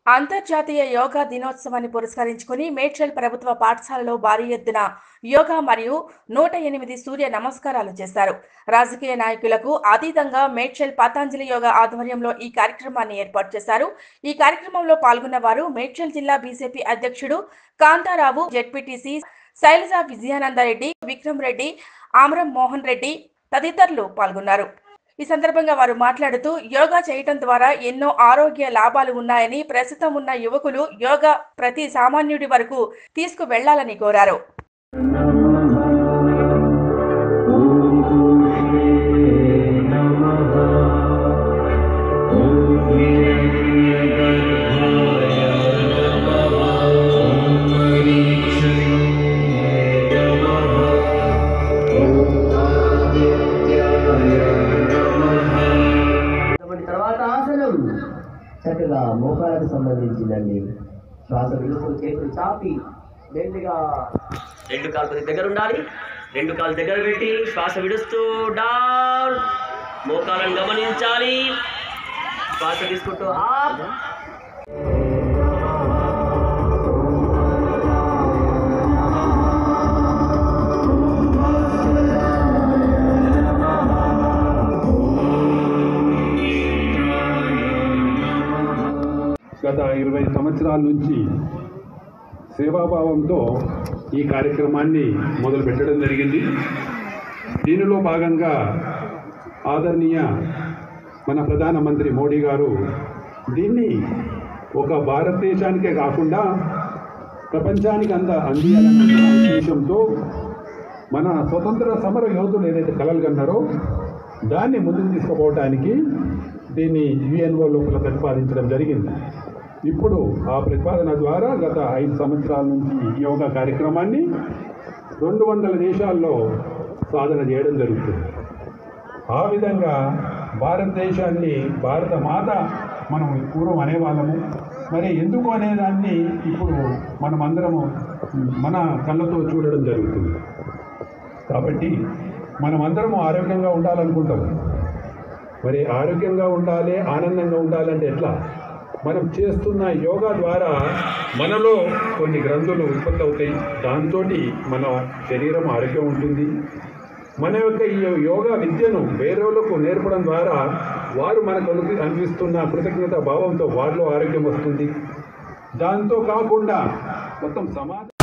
అంతర్జాతీయ యోగా దినోత్సవాన్ని పురస్కరించుకుని మేడ్చల్ ప్రభుత్వ పాఠశాలలో భారీ ఎత్తున యోగా మరియు నూట ఎనిమిది సూర్య నమస్కారాలు చేశారు రాజకీయ నాయకులకు అతీతంగా మేడ్చల్ పతాంజలి యోగా ఆధ్వర్యంలో ఈ కార్యక్రమాన్ని ఏర్పాటు చేశారు ఈ కార్యక్రమంలో పాల్గొన్న వారు మేడ్చల్ జిల్లా బీజేపీ అధ్యక్షుడు కాంతారావు జెడ్పీటీసీ శైలజ విజయానందరెడ్డి విక్రమ్ రెడ్డి ఆమరం మోహన్ రెడ్డి తదితరులు పాల్గొన్నారు ఈ సందర్భంగా వారు మాట్లాడుతూ యోగా చేయటం ద్వారా ఎన్నో ఆరోగ్య లాభాలు ఉన్నాయని ప్రస్తుతం ఉన్న యువకులు యోగా ప్రతి సామాన్యుడి వరకు తీసుకువెళ్లాలని కోరారు కాబట్టి తర్వాత ఆసనం చక్కగా మోకాలకు సంబంధించిందండి శ్వాస విడుపు చేతులు చాపి మెల్లిగా రెండు కాలు కొద్ది దగ్గర ఉండాలి రెండు కాలు దగ్గర పెట్టి శ్వాస విడుస్తూ డౌన్ మోకాలను గమనించాలి శ్వాస తీసుకుంటూ అప్ గత ఇరవై సంవత్సరాల నుంచి సేవాభావంతో ఈ కార్యక్రమాన్ని మొదలు పెట్టడం జరిగింది దీనిలో భాగంగా ఆదరణీయ మన ప్రధానమంత్రి మోడీ గారు దీన్ని ఒక భారతదేశానికే కాకుండా ప్రపంచానికి అంద అందియాలన్న ఉద్దేశంతో మన స్వతంత్ర సమర యోధులు ఏదైతే కలలు కన్నారో దాన్ని ముందుకు తీసుకుపోవడానికి దీన్ని యుఎన్ఓ లోపల ప్రతిపాదించడం జరిగింది ఇప్పుడు ఆ ప్రతిపాదన ద్వారా గత ఐదు సంవత్సరాల నుంచి ఈ యోగా కార్యక్రమాన్ని రెండు వందల దేశాల్లో సాధన చేయడం జరుగుతుంది ఆ విధంగా భారతదేశాన్ని భారత మాత మనం పూర్వం అనేవాళ్ళము మరి ఎందుకు అనేదాన్ని ఇప్పుడు మనం అందరము మన కళ్ళతో చూడడం జరుగుతుంది కాబట్టి మనం అందరము ఆరోగ్యంగా ఉండాలనుకుంటాం మరి ఆరోగ్యంగా ఉండాలి ఆనందంగా ఉండాలంటే ఎట్లా మనం చేస్తున్న యోగా ద్వారా మనలో కొన్ని గ్రంథులు ఉత్పత్తి అవుతాయి దాంతో మన శరీరం ఆరోగ్యం ఉంటుంది మన యొక్క ఈ యోగా విద్యను వేరేలకు నేర్పడం ద్వారా వారు మనకు అను- అనిపిస్తున్న కృతజ్ఞత భావంతో వారిలో ఆరోగ్యం వస్తుంది దాంతో కాకుండా మొత్తం సమాజం